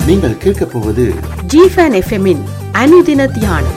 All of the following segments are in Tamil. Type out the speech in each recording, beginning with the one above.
நீங்கள் கேட்கப் போவது ஜிஃபன் எஃப்எம்மின் அனுதின தியானம்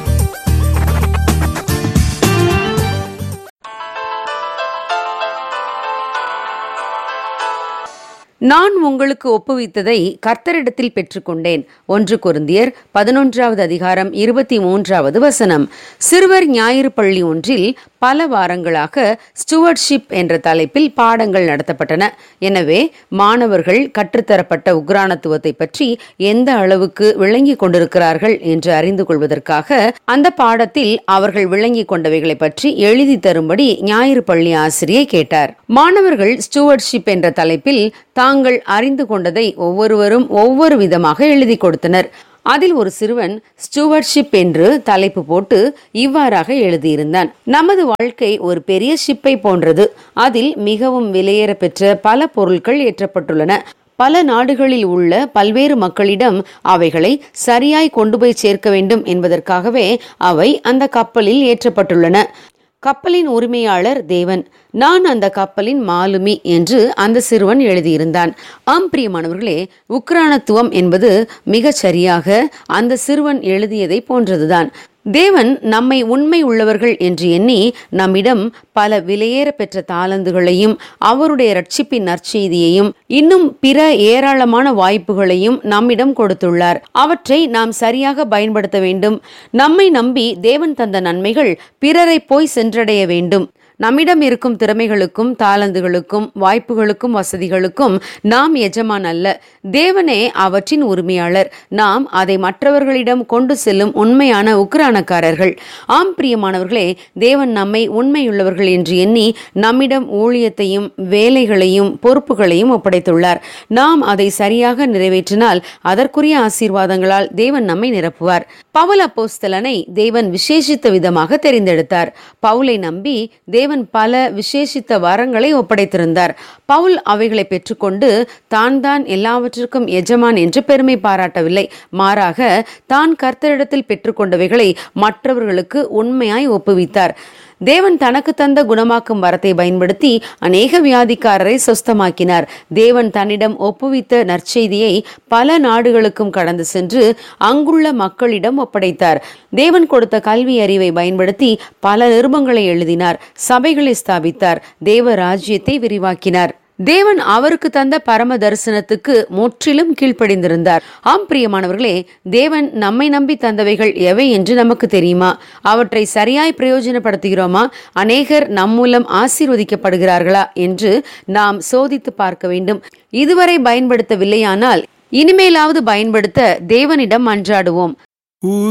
நான் உங்களுக்கு ஒப்புவித்ததை கர்த்தரிடத்தில் பெற்றுக்கொண்டேன் ஒன்று கொருந்தியர் பதினொன்றாவது அதிகாரம் இருபத்தி மூன்றாவது வசனம் சிறுவர் ஞாயிறு பள்ளி ஒன்றில் பல வாரங்களாக ஸ்டுவர்ட்ஷிப் என்ற தலைப்பில் பாடங்கள் நடத்தப்பட்டன எனவே மாணவர்கள் கற்றுத்தரப்பட்ட உக்ரானத்துவத்தை பற்றி எந்த அளவுக்கு விளங்கிக் கொண்டிருக்கிறார்கள் என்று அறிந்து கொள்வதற்காக அந்த பாடத்தில் அவர்கள் விளங்கிக் கொண்டவைகளை பற்றி எழுதி தரும்படி ஞாயிறு பள்ளி ஆசிரியை கேட்டார் மாணவர்கள் ஸ்டுவர்ட்ஷிப் என்ற தலைப்பில் தாங்கள் அறிந்து கொண்டதை ஒவ்வொருவரும் ஒவ்வொரு விதமாக எழுதி கொடுத்தனர் அதில் ஒரு சிறுவன் ஸ்டூவர்ட்ஷிப் என்று தலைப்பு போட்டு இவ்வாறாக எழுதியிருந்தான் நமது வாழ்க்கை ஒரு பெரிய ஷிப்பை போன்றது அதில் மிகவும் விலையேற பெற்ற பல பொருட்கள் ஏற்றப்பட்டுள்ளன பல நாடுகளில் உள்ள பல்வேறு மக்களிடம் அவைகளை சரியாய் கொண்டு போய் சேர்க்க வேண்டும் என்பதற்காகவே அவை அந்த கப்பலில் ஏற்றப்பட்டுள்ளன கப்பலின் உரிமையாளர் தேவன் நான் அந்த கப்பலின் மாலுமி என்று அந்த சிறுவன் எழுதியிருந்தான் ஆம் பிரியமானவர்களே உக்ரானத்துவம் என்பது மிகச் சரியாக அந்த சிறுவன் எழுதியதை போன்றதுதான் தேவன் நம்மை உண்மை உள்ளவர்கள் என்று எண்ணி நம்மிடம் பல விலையேற பெற்ற தாளந்துகளையும் அவருடைய ரட்சிப்பின் நற்செய்தியையும் இன்னும் பிற ஏராளமான வாய்ப்புகளையும் நம்மிடம் கொடுத்துள்ளார் அவற்றை நாம் சரியாக பயன்படுத்த வேண்டும் நம்மை நம்பி தேவன் தந்த நன்மைகள் பிறரை போய் சென்றடைய வேண்டும் நம்மிடம் இருக்கும் திறமைகளுக்கும் தாளந்துகளுக்கும் வாய்ப்புகளுக்கும் வசதிகளுக்கும் நாம் எஜமான் அல்ல தேவனே அவற்றின் உரிமையாளர் நாம் அதை மற்றவர்களிடம் கொண்டு செல்லும் உண்மையான உக்ரானக்காரர்கள் ஆம் பிரியமானவர்களே தேவன் நம்மை உண்மையுள்ளவர்கள் என்று எண்ணி நம்மிடம் ஊழியத்தையும் வேலைகளையும் பொறுப்புகளையும் ஒப்படைத்துள்ளார் நாம் அதை சரியாக நிறைவேற்றினால் அதற்குரிய ஆசீர்வாதங்களால் தேவன் நம்மை நிரப்புவார் பவுல் அப்போஸ்தலனை தேவன் விசேஷித்த விதமாக தெரிந்தெடுத்தார் பவுலை நம்பி தேவன் பல விசேஷித்த வரங்களை ஒப்படைத்திருந்தார் பவுல் அவைகளை பெற்றுக்கொண்டு தான் தான் எல்லாவற்றிற்கும் எஜமான் என்று பெருமை பாராட்டவில்லை மாறாக தான் கர்த்தரிடத்தில் பெற்றுக்கொண்டவைகளை மற்றவர்களுக்கு உண்மையாய் ஒப்புவித்தார் தேவன் தனக்கு தந்த குணமாக்கும் வரத்தை பயன்படுத்தி அநேக வியாதிக்காரரை சொஸ்தமாக்கினார் தேவன் தன்னிடம் ஒப்புவித்த நற்செய்தியை பல நாடுகளுக்கும் கடந்து சென்று அங்குள்ள மக்களிடம் ஒப்படைத்தார் தேவன் கொடுத்த கல்வி அறிவை பயன்படுத்தி பல நிருபங்களை எழுதினார் சபைகளை ஸ்தாபித்தார் தேவ ராஜ்யத்தை விரிவாக்கினார் தேவன் அவருக்கு தந்த பரம தரிசனத்துக்கு முற்றிலும் கீழ்ப்படிந்திருந்தார் ஆம் பிரியமானவர்களே தேவன் நம்மை நம்பி தந்தவைகள் எவை என்று நமக்கு தெரியுமா அவற்றை சரியாய் பிரயோஜனப்படுத்துகிறோமா அநேகர் நம் மூலம் ஆசீர்வதிக்கப்படுகிறார்களா என்று நாம் சோதித்து பார்க்க வேண்டும் இதுவரை பயன்படுத்தவில்லையானால் இனிமேலாவது பயன்படுத்த தேவனிடம் மன்றாடுவோம்